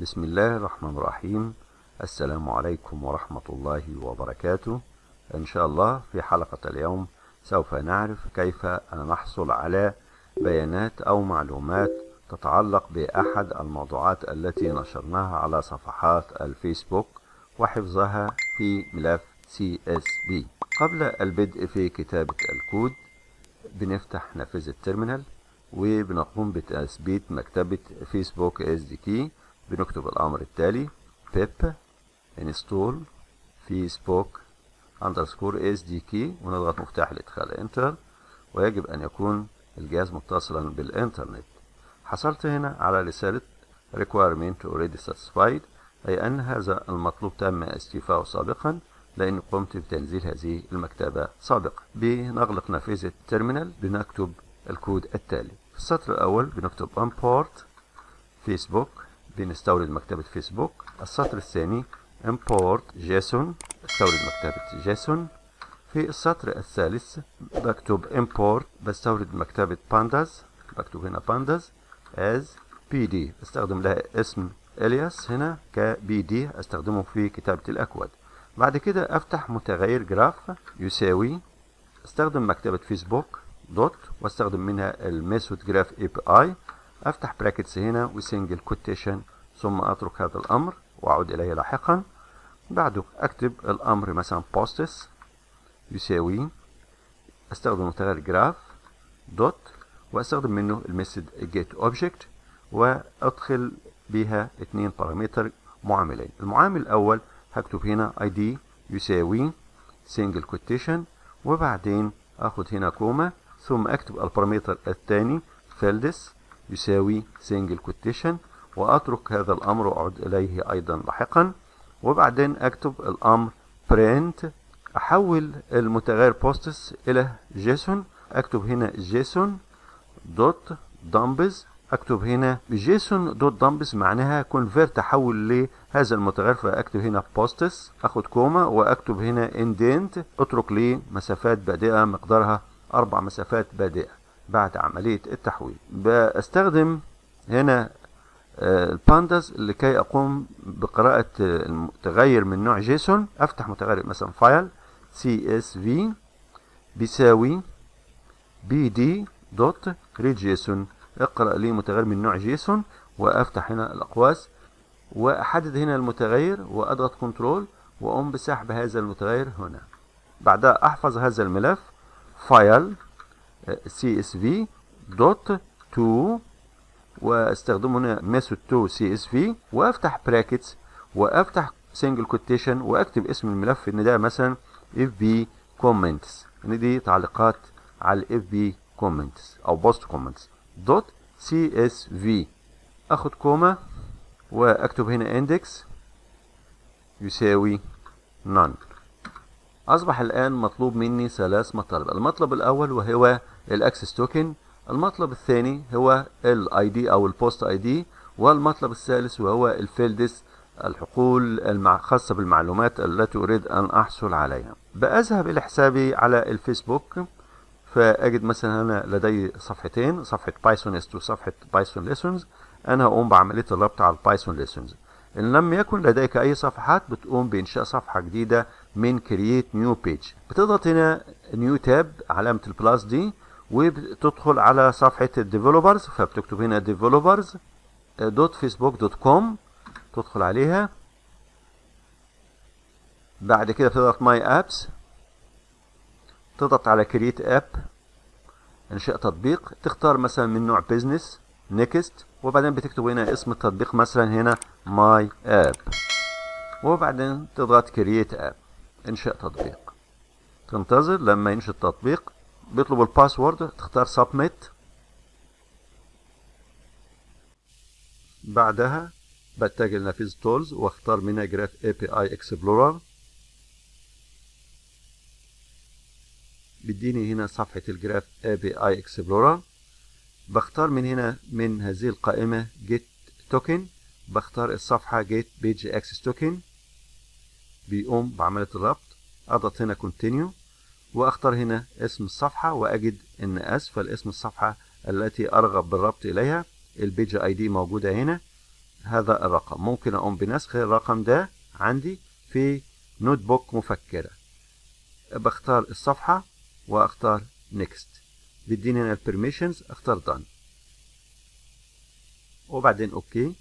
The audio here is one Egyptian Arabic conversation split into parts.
بسم الله الرحمن الرحيم السلام عليكم ورحمة الله وبركاته إن شاء الله في حلقة اليوم سوف نعرف كيف نحصل على بيانات أو معلومات تتعلق بأحد الموضوعات التي نشرناها على صفحات الفيسبوك وحفظها في ملف CSV قبل البدء في كتابة الكود بنفتح نافذة التيرمينال وبنقوم بتثبيت مكتبة فيسبوك اس دي كي بنكتب الأمر التالي pip install facebook underscore sdk ونضغط مفتاح الإدخال انتر ويجب أن يكون الجهاز متصلا بالإنترنت حصلت هنا على رسالة requirement already satisfied أي أن هذا المطلوب تم استيفاؤه سابقا لأني قمت بتنزيل هذه المكتبة سابقا بنغلق نافذة التيرمينال بنكتب الكود التالي في السطر الأول بنكتب import فيسبوك بنستورد مكتبة فيسبوك السطر الثاني import json استورد مكتبة جيسون في السطر الثالث بكتب import بستورد مكتبة pandas بكتب هنا pandas as pd استخدم لها اسم الياس هنا ك bd استخدمه في كتابة الأكواد بعد كده افتح متغير جراف يساوي استخدم مكتبة فيسبوك دوت واستخدم منها الميثود جراف اي بي اي افتح براكتس هنا وسنجل كوتيشن ثم اترك هذا الامر واعود اليه لاحقا بعده اكتب الامر مثلا بوستس يساوي استخدم متغير جراف دوت واستخدم منه الميثود جيت اوبجكت وادخل بها اثنين بارامتر معاملين المعامل الاول هكتب هنا id يساوي سنجل كوتيشن وبعدين اخد هنا كوما ثم اكتب البارامتر الثاني فيلدس يساوي سنجل كوتيشن واترك هذا الامر واعود اليه ايضا لاحقا وبعدين اكتب الامر print احول المتغير بوستس الى جيسون اكتب هنا جيسون دوت دمبز اكتب هنا جيسون دوت دمبز معناها كونفيرت احول لهذا المتغير فاكتب هنا بوستس اخد كوما واكتب هنا اندنت اترك لي مسافات بادئه مقدارها اربع مسافات بادئه بعد عمليه التحويل بستخدم هنا البانداز لكي اقوم بقراءة المتغير من نوع جيسون افتح متغير مثلا فايل سي اس في بيساوي بي دي دوت ريد جيسون اقرأ لي متغير من نوع جيسون وافتح هنا الاقواس واحدد هنا المتغير واضغط كنترول واقوم بسحب هذا المتغير هنا بعدها احفظ هذا الملف فايل سي اس في دوت تو واستخدم هنا ميثود تو سي اس في وافتح براكتس وافتح سنجل كوتيشن واكتب اسم الملف ان ده مثلا اف بي كومنتس ان دي تعليقات على الاف بي كومنتس او بوست كومنتس دوت سي اس في اخد كوما واكتب هنا اندكس يساوي none اصبح الان مطلوب مني ثلاث مطالب المطلب الاول وهو الاكسس توكن المطلب الثاني هو الاي دي او البوست اي دي والمطلب الثالث وهو الفيلدس الحقول الخاصة بالمعلومات التي أريد أن أحصل عليها بأذهب إلى حسابي على الفيسبوك فأجد مثلا هنا لدي صفحتين صفحة بايثونست وصفحة بايثون ليسونز أنا هقوم بعملية الربط على البايثون ليسونز إن لم يكن لديك أي صفحات بتقوم بإنشاء صفحة جديدة من كرييت نيو بيج بتضغط هنا نيو تاب علامة البلاس دي وبتدخل على صفحة الديفلوبرز فبتكتب هنا developers دوت فيسبوك دوت كوم تدخل عليها بعد كده بتضغط ماي ابس تضغط على كرييت اب انشاء تطبيق تختار مثلا من نوع بيزنس نيكست وبعدين بتكتب هنا اسم التطبيق مثلا هنا ماي اب وبعدين تضغط كرييت اب انشاء تطبيق تنتظر لما ينشئ التطبيق بيطلب الباسورد تختار سبميت بعدها بتجه لنافذة تولز واختار منها جراف اي بي اي اكسبلورر بيديني هنا صفحة الجراف اي بي اي اكسبلورر بختار من هنا من هذه القائمة جيت توكن بختار الصفحة جيت بيج اكسس توكن بيقوم بعملية الربط اضغط هنا كونتينيو واختار هنا اسم الصفحة واجد ان اسفل اسم الصفحة التي ارغب بالربط اليها البيج اي دي موجودة هنا هذا الرقم ممكن اقوم بنسخ الرقم ده عندي في نوت بوك مفكرة بختار الصفحة واختار نيكست بيديني هنا البرميشنز اختار دان وبعدين اوكي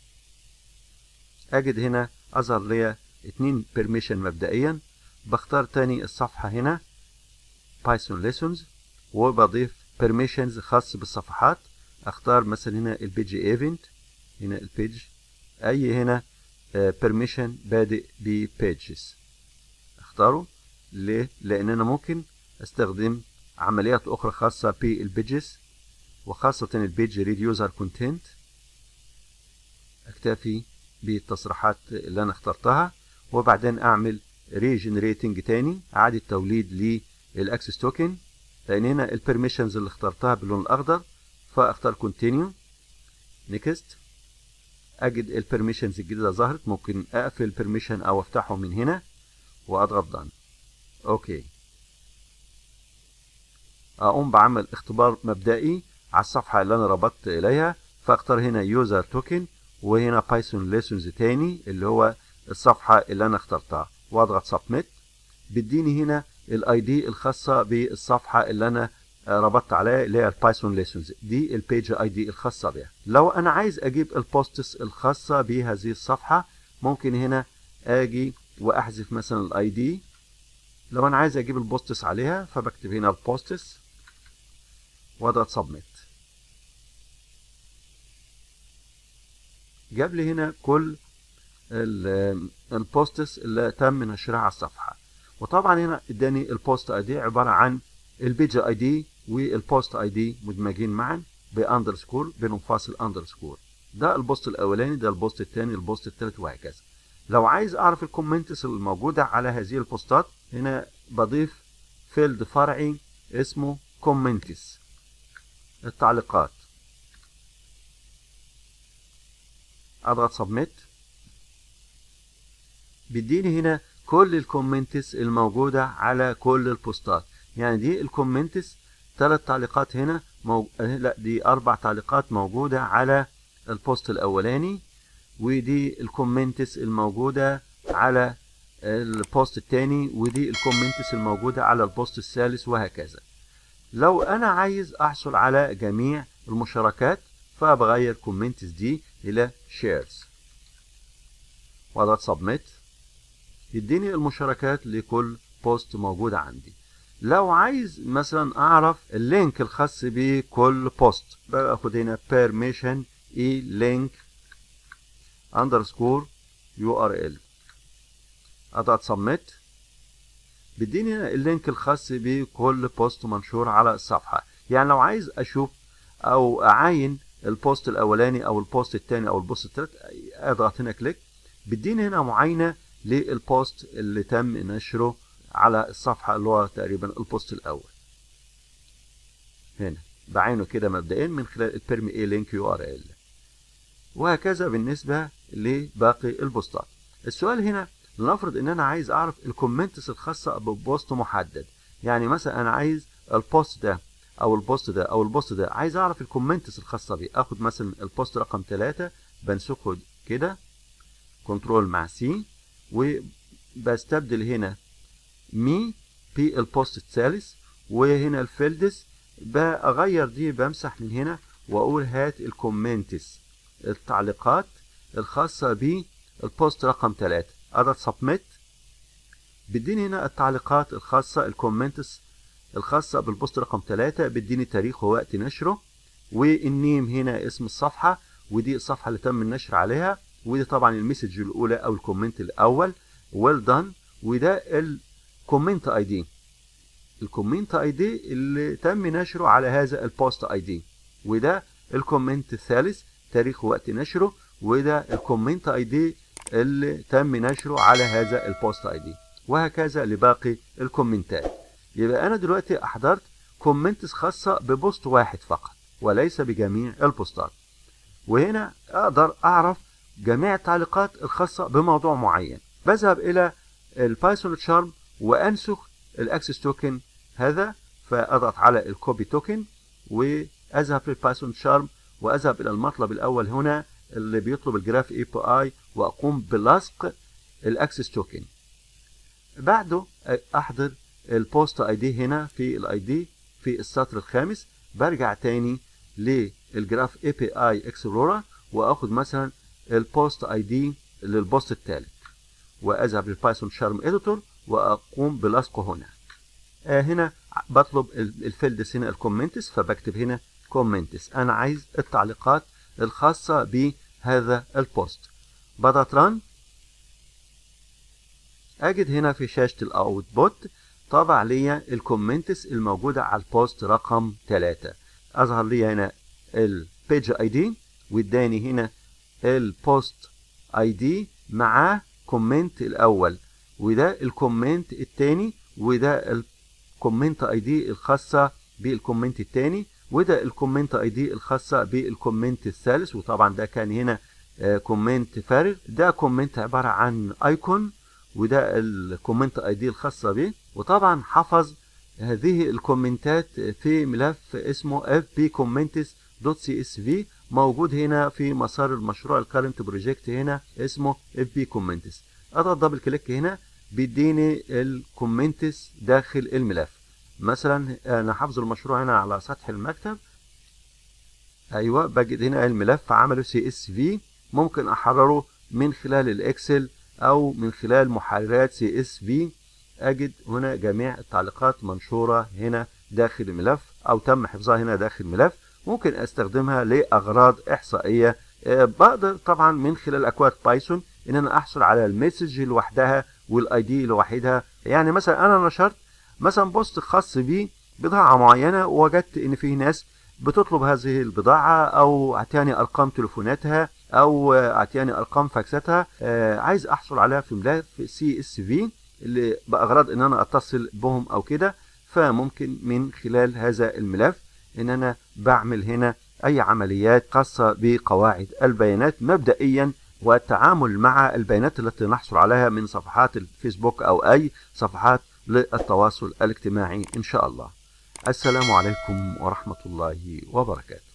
اجد هنا اظهر لي اتنين بيرميشن مبدئيا بختار تاني الصفحة هنا بايثون ليسونز وبضيف بيرميشنز خاص بالصفحات اختار مثلا هنا البيج ايفنت هنا البيج اي هنا بيرميشن بادئ ببيجز اختاره ليه لان انا ممكن استخدم عمليات اخرى خاصة بالبيجز وخاصة البيج ريد يوزر كونتنت اكتفي بالتصريحات اللي انا اخترتها وبعدين اعمل ريجنريتنج تاني اعادة توليد للاكسس توكن لان هنا البرميشنز اللي اخترتها باللون الاخضر فاختار كونتينيو نيكست اجد البرميشنز الجديده ظهرت ممكن اقفل البرميشن او افتحه من هنا واضغط دان اوكي اقوم بعمل اختبار مبدئي على الصفحه اللي انا ربطت اليها فاختار هنا يوزر توكن وهنا بايثون ليسونز تاني اللي هو الصفحه اللي انا اخترتها واضغط سبميت بيديني هنا الاي دي الخاصه بالصفحه اللي انا ربطت عليها اللي هي البايثون ليسونز دي البيج اي دي الخاصه بها لو انا عايز اجيب البوستس الخاصه بهذه الصفحه ممكن هنا اجي واحذف مثلا الاي دي لو انا عايز اجيب البوستس عليها فبكتب هنا البوستس واضغط سبميت جاب لي هنا كل البوستس اللي تم نشرها على الصفحه وطبعا هنا اداني البوست اي دي عباره عن البيج اي دي والبوست اي دي مدمجين معا باندرسكور بينهم فاصل اندرسكور ده البوست الاولاني ده البوست الثاني البوست الثالث وهكذا لو عايز اعرف الكومنتس الموجوده على هذه البوستات هنا بضيف فيلد فرعي اسمه كومنتس التعليقات اضغط سبميت بيديني هنا كل الكومنتس الموجودة على كل البوستات يعني دي الكومنتس ثلاث تعليقات هنا مو... لا دي أربع تعليقات موجودة على البوست الأولاني ودي الكومنتس الموجودة على البوست الثاني ودي الكومنتس الموجودة على البوست الثالث وهكذا لو أنا عايز أحصل على جميع المشاركات فبغير كومنتس دي إلى شيرز وأضغط سبميت يديني المشاركات لكل بوست موجودة عندي لو عايز مثلا اعرف اللينك الخاص بكل بوست باخد هنا permission e link underscore url اضغط submit بيديني هنا اللينك الخاص بكل بوست منشور على الصفحة يعني لو عايز اشوف او اعاين البوست الاولاني او البوست الثاني او البوست الثالث اضغط هنا كليك بيديني هنا معاينة للبوست اللي تم نشره على الصفحة اللي هو تقريبا البوست الأول هنا بعينه كده مبدئيا من خلال البرمي اي لينك يو ار ال وهكذا بالنسبة لباقي البوستات السؤال هنا لنفرض ان انا عايز اعرف الكومنتس الخاصة ببوست محدد يعني مثلا انا عايز البوست ده او البوست ده او البوست ده عايز اعرف الكومنتس الخاصة بيه اخد مثلا البوست رقم 3 بنسخه كده كنترول مع سي وبستبدل هنا مي في البوست الثالث وهنا الفيلدز بغير دي بمسح من هنا واقول هات الكومنتس التعليقات الخاصة بالبوست رقم 3 اضغط سبميت بيديني هنا التعليقات الخاصة الكومنتس الخاصة بالبوست رقم 3 بيديني تاريخ ووقت نشره والنيم هنا اسم الصفحة ودي الصفحة اللي تم النشر عليها ودي طبعا المسج الاولى او الكومنت الاول ويل well دان وده الكومنت اي دي الكومنت اي دي اللي تم نشره على هذا البوست اي دي وده الكومنت الثالث تاريخ وقت نشره وده الكومنت اي دي اللي تم نشره على هذا البوست اي دي وهكذا لباقي الكومنتات يبقى انا دلوقتي احضرت كومنتس خاصة ببوست واحد فقط وليس بجميع البوستات وهنا اقدر اعرف جميع التعليقات الخاصة بموضوع معين بذهب الى البايثون تشارم وانسخ الاكسس توكن هذا فاضغط على الكوبي توكن واذهب للبايثون تشارم واذهب الى المطلب الاول هنا اللي بيطلب الجراف اي بي اي واقوم بلصق الاكسس توكن بعده احضر البوست اي دي هنا في الاي دي في السطر الخامس برجع تاني للجراف اي بي اي اكسبلورر واخد مثلا البوست اي دي للبوست الثالث واذهب للبايثون شارم اديتور واقوم بلصقه هنا آه هنا بطلب الفيلدس هنا الكومنتس فبكتب هنا كومنتس انا عايز التعليقات الخاصه بهذا البوست بضغط ران اجد هنا في شاشه الاوتبوت طبع لي الكومنتس الموجوده على البوست رقم 3 اظهر لي هنا البيج اي دي واداني هنا البوست اي دي مع كومنت الاول وده الكومنت الثاني وده الكومنت اي دي الخاصه بالكومنت الثاني وده الكومنت اي دي الخاصه بالكومنت الثالث وطبعا ده كان هنا كومنت فارغ ده كومنت عباره عن ايكون وده الكومنت اي دي الخاصه به وطبعا حفظ هذه الكومنتات في ملف اسمه fbcomments.csv موجود هنا في مسار المشروع الكارنت بروجكت هنا اسمه fbcomments اضغط دبل كليك هنا بيديني الكومنتس داخل الملف مثلا انا حافظ المشروع هنا على سطح المكتب ايوه بجد هنا الملف عمله سي اس في ممكن احرره من خلال الاكسل او من خلال محررات سي اس في اجد هنا جميع التعليقات منشوره هنا داخل الملف او تم حفظها هنا داخل الملف ممكن استخدمها لاغراض احصائيه بقدر طبعا من خلال اكواد بايثون ان انا احصل على المسج لوحدها والاي دي لوحدها يعني مثلا انا نشرت مثلا بوست خاص ببضاعه معينه ووجدت ان في ناس بتطلب هذه البضاعه او اعطياني ارقام تليفوناتها او اعطياني ارقام فاكساتها آه عايز احصل عليها في ملف سي اس في اللي باغراض ان انا اتصل بهم او كده فممكن من خلال هذا الملف ان انا بعمل هنا اي عمليات خاصه بقواعد البيانات مبدئيا والتعامل مع البيانات التي نحصل عليها من صفحات الفيسبوك او اي صفحات للتواصل الاجتماعي ان شاء الله السلام عليكم ورحمه الله وبركاته